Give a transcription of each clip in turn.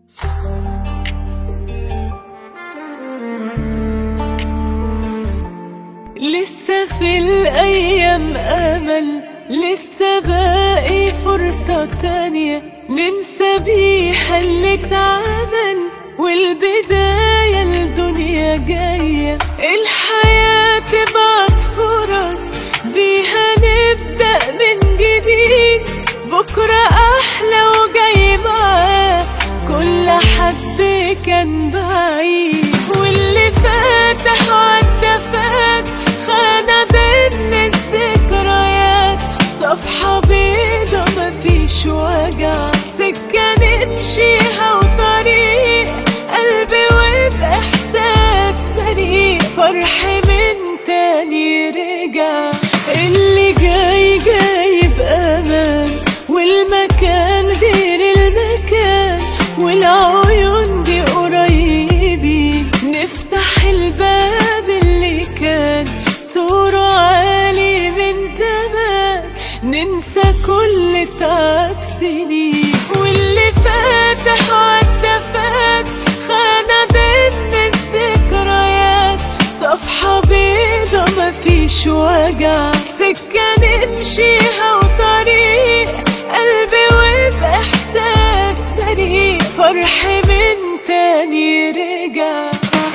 لسه في الأيام أمل لسه باقي فرصة تانية ننسى بيها اللي اتعمل والبداية الدنيا جاية الحياة تبعت فرص بيها نبدأ من جديد بكرة أحلى وجاي معاه كل حد كان بعيد واللي فاتح عدى فات خانة بين الذكريات صفحة بيضة مفيش وجع سكة نمشيها وطريق قلبي وبإحساس بريء فرح من تاني رجع اللي جاي جاي بأمان والمكان غير المكان والعيون دي قريبين نفتح الباب اللي كان سوره عالي من زمان ننسى كل تعب سنين واللي فاتح عدى فات خانة بين الذكريات صفحة بيضة مفيش وجع سكة نمشيها وطريق قلبي وبإحساس بريء فرح من تاني رجع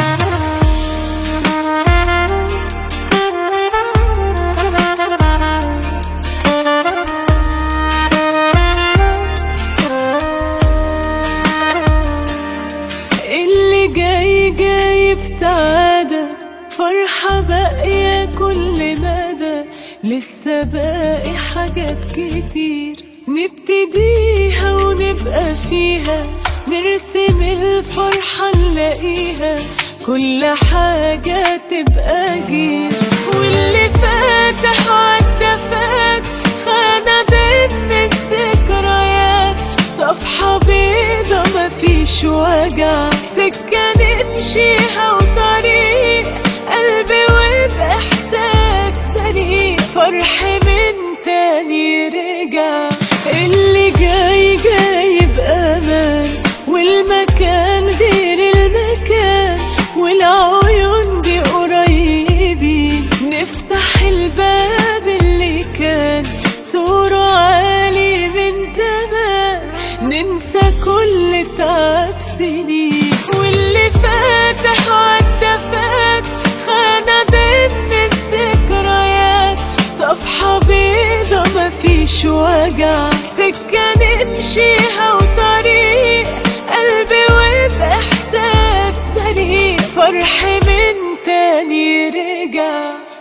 اللي جاي جاي بسعادة فرحة باقية كل مدى لسه باقي حاجات كتير نبتديها ونبقى فيها نرسم الفرحة نلاقيها كل حاجة تبقى جير واللي فاتح عدى فات خانة بين الذكريات صفحة بيضة مفيش وجع سكة نمشيها وطريق قلبي وبإحساس بريء فرح من تاني رجع اللي جاي جاي بأمان والمكان غير المكان والعيون دي قريبين نفتح الباب اللي كان سوره عالي من زمان ننسى كل تعب سنين واللي فاتح عدى فات خانة بين الذكريات صفحة بيضة مفيش وجع سكة نمشيها وطريق قلبي وبإحساس بريء فرح من تاني رجع